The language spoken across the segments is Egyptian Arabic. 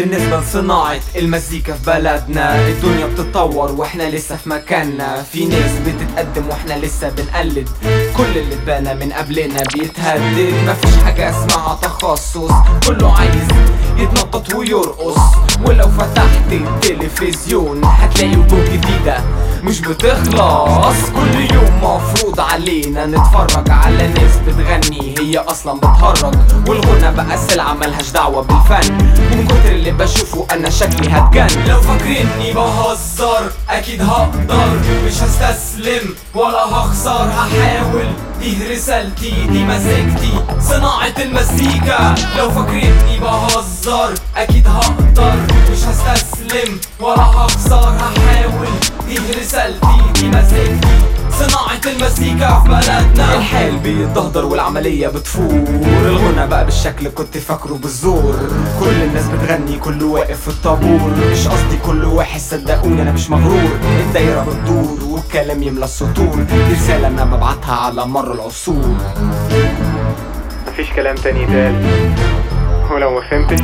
بالنسبة لصناعة المزيكا في بلدنا الدنيا بتتطور واحنا لسه في مكاننا في ناس بتتقدم واحنا لسه بنقلد كل اللي اتبنى من قبلنا بيتهدد مفيش حاجة اسمها تخصص كله عايز يتنطط ويرقص ولو فتحت التلفزيون هتلاقي وجوه جديدة مش بتخلص كل يوم مفروض علينا نتفرج على ناس بتغني هي اصلا بتهرج والغنى بقى سلعة ملهاش دعوة بالفن ومن كتر اللي بشوفه انا شكلي هتجن لو فاكريني بهزر اكيد هقدر مش هستسلم ولا هخسر هحاول دي رسالتي دي مزيكتي صناعة المزيكا لو فاكريني بهزر اكيد هقدر مش هستسلم ولا هخسر هحاول دي رسالتي دي مزيكتي صناعة المزيكا في بلدنا الحال بيتدهدر والعملية بتفور الغنى بقى بالشكل كنت فاكره بالزور كل الناس بتغني كله واقف في الطابور مش قصدي كل واحد صدقوني انا مش مغرور الدايرة بتدور والكلام يملى السطور دي رسالة انا ببعتها على مر العصور مفيش كلام تاني يتقال ولو ما فهمتش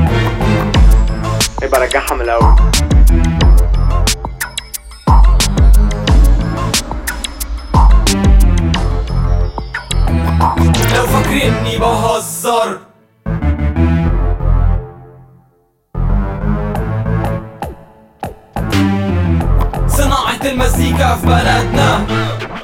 يبقى رجعها من الاول لو فاكريني بهزر صناعة المزيكا في بلدنا